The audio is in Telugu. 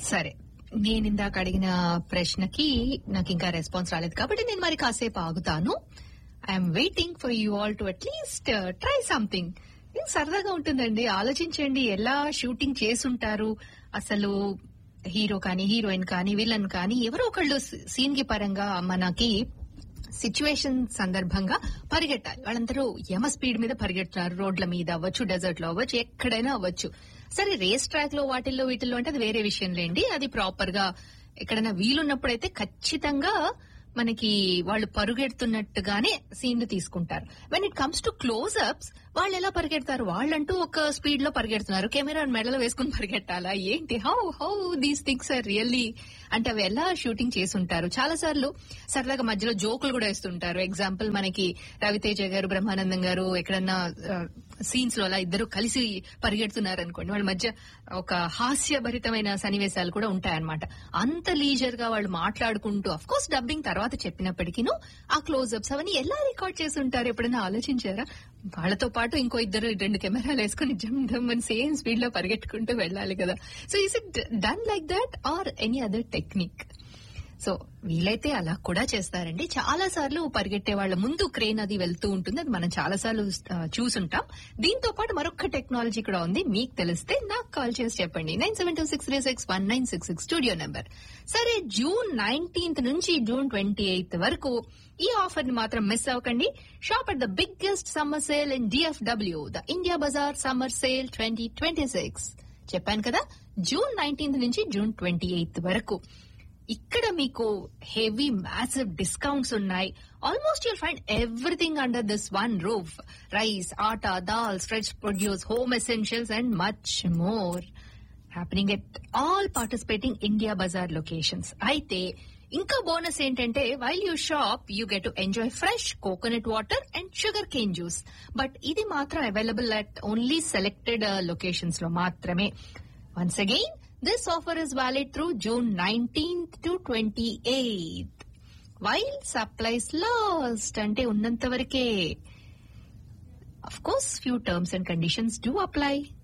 సరే నేను ఇందాక అడిగిన ప్రశ్నకి నాకు ఇంకా రెస్పాన్స్ రాలేదు కాబట్టి నేను మరి కాసేపు ఆగుతాను I'm waiting for you all to at least try something సరదాగా ఉంటుందండి ఆలోచించండి ఎలా షూటింగ్ చేసుంటారు అసలు హీరో కానీ హీరోయిన్ కానీ విలన్ కానీ ఎవరో ఒకళ్ళు సీన్ కి పరంగా మనకి సిచ్యువేషన్ సందర్భంగా పరిగెట్టాలి వాళ్ళందరూ యమ స్పీడ్ మీద పరిగెడుతున్నారు రోడ్ల మీద అవ్వచ్చు డెజర్ట్ లో అవ్వచ్చు ఎక్కడైనా అవ్వచ్చు సరే రేస్ ట్రాక్ లో వాటిల్లో వీటిల్లో అంటే అది వేరే విషయం లేండి అది ప్రాపర్ గా ఎక్కడైనా వీలున్నప్పుడైతే ఖచ్చితంగా మనకి వాళ్ళు పరుగెడుతున్నట్టుగానే సీన్లు తీసుకుంటారు when it comes to close ups వాళ్ళు ఎలా పరిగెడతారు వాళ్ళంటూ ఒక స్పీడ్ లో పరిగెడుతున్నారు కెమెరా మెడలో వేసుకుని పరిగెట్టాలా ఏంటి how how these things are really అంటే అవి ఎలా షూటింగ్ చేసుంటారు చాలా సార్లు సరదాగా మధ్యలో జోకులు కూడా వేస్తుంటారు ఎగ్జాంపుల్ మనకి రవితేజ గారు బ్రహ్మానందం గారు ఎక్కడన్నా సీన్స్ లో అలా ఇద్దరు కలిసి పరిగెడుతున్నారు అనుకోండి వాళ్ళ మధ్య ఒక హాస్యభరితమైన సన్నివేశాలు కూడా ఉంటాయన్నమాట అంత లీజర్ గా వాళ్ళు మాట్లాడుకుంటూ అఫ్ కోర్స్ డబ్బింగ్ తర్వాత చెప్పినప్పటికీను ఆ క్లోజ్అప్స్ అవన్నీ ఎలా రికార్డ్ చేసి ఉంటారు ఎప్పుడైనా ఆలోచించారా వాళ్ళతో పాటు ఇంకో ఇద్దరు రెండు కెమెరాలు వేసుకుని జమ్ జమ్ అని సేమ్ స్పీడ్ లో పరిగెట్టుకుంటూ వెళ్ళాలి కదా so is it done like that or any other technique so వీలైతే అలా కూడా చేస్తారండి చాలా సార్లు పరిగెట్టే వాళ్ళ ముందు క్రేన్ అది వెళ్తూ ఉంటుంది అది మనం చాలా సార్లు చూసుంటాం దీంతో పాటు మరొక టెక్నాలజీ కూడా ఉంది మీకు తెలిస్తే నాకు కాల్ చేసి చెప్పండి nine seven two six three six one nine six six studio number సరే జూన్ నైన్టీన్త్ నుంచి జూన్ ట్వంటీ ఎయిత్ వరకు ఈ ఆఫర్ ని మాత్రం మిస్ అవ్వకండి shop at the biggest summer sale in DFW the India Bazaar summer sale twenty twenty six చెప్పాను కదా జూన్ నైన్టీన్త్ నుంచి జూన్ ట్వంటీ ఎయిత్ వరకు ఇక్కడ మీకు హెవీ మ్యాసివ్ డిస్కౌంట్స్ ఉన్నాయి almost you'll find everything under this one roof rice atta dal fresh produce home essentials and much more happening at all participating India Bazaar locations అయితే ఇంకా బోనస్ ఏంటంటే while you shop you get to enjoy fresh coconut water and sugar cane juice but ఇది మాత్రం available at only selected locations లో మాత్రమే once again this offer is valid through June nineteenth to twenty eighth while supplies last అంటే ఉన్నంత వరకే of course few terms and conditions do apply